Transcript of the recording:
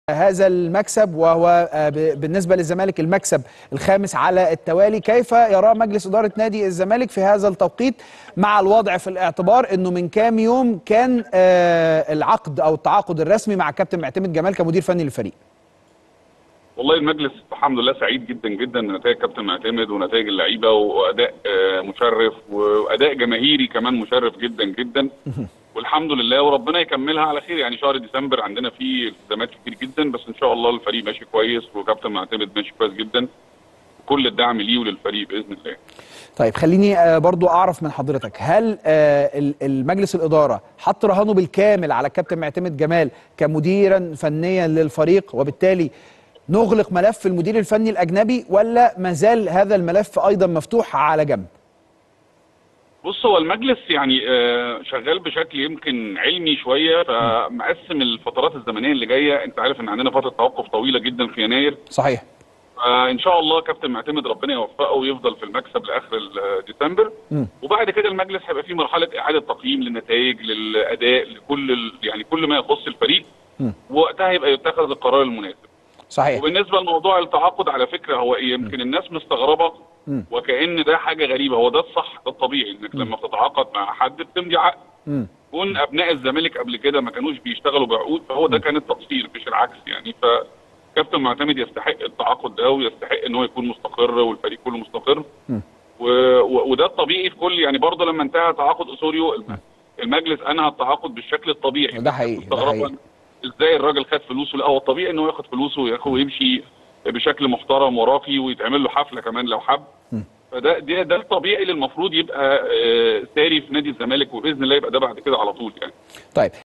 هذا المكسب وهو بالنسبة للزمالك المكسب الخامس على التوالي كيف يرى مجلس إدارة نادي الزمالك في هذا التوقيت مع الوضع في الاعتبار أنه من كام يوم كان العقد أو التعاقد الرسمي مع كابتن معتمد جمال كمدير فني للفريق والله المجلس الحمد لله سعيد جدا جدا نتائج كابتن معتمد ونتائج اللعيبه واداء مشرف واداء جماهيري كمان مشرف جدا جدا والحمد لله وربنا يكملها على خير يعني شهر ديسمبر عندنا فيه التزامات كتير جدا بس ان شاء الله الفريق ماشي كويس وكابتن معتمد ماشي كويس جدا كل الدعم ليه وللفريق باذن الله طيب خليني برضو اعرف من حضرتك هل المجلس الاداره حط رهانه بالكامل على الكابتن معتمد جمال كمديرا فنيا للفريق وبالتالي نغلق ملف المدير الفني الاجنبي ولا مازال هذا الملف ايضا مفتوح على جنب بص هو المجلس يعني شغال بشكل يمكن علمي شويه فمقسم الفترات الزمنيه اللي جايه انت عارف ان عندنا فتره توقف طويله جدا في يناير صحيح ان شاء الله كابتن معتمد ربنا يوفقه ويفضل في المكسب لاخر ديسمبر م. وبعد كده المجلس هيبقى فيه مرحله اعاده تقييم للنتائج للاداء لكل يعني كل ما يخص الفريق م. ووقتها يبقى يتخذ القرار المناسب صحيح وبالنسبه لموضوع التعاقد على فكره هو يمكن الناس مستغربه وكأن ده حاجه غريبه هو ده الصح ده الطبيعي انك لما بتتعاقد مع حد بتمضي عقد كون ابناء الزمالك قبل كده ما كانوش بيشتغلوا بعقود فهو ده كان التقصير مش العكس يعني فكابتن معتمد يستحق التعاقد ده ويستحق ان هو يكون مستقر والفريق كله مستقر و... و... وده الطبيعي في كل يعني برضه لما انتهى تعاقد اسوريو المجلس انهى التعاقد بالشكل الطبيعي ده حقيقي ده حقيقي ازاي الراجل خد فلوسه لا هو الطبيعي ان هو ياخد فلوسه ويمشي بشكل محترم وراقي ويتعمل له حفله كمان لو حب فده ده, ده الطبيعي اللي المفروض يبقى ساري في نادي الزمالك وباذن الله يبقى ده بعد كده على طول يعني طيب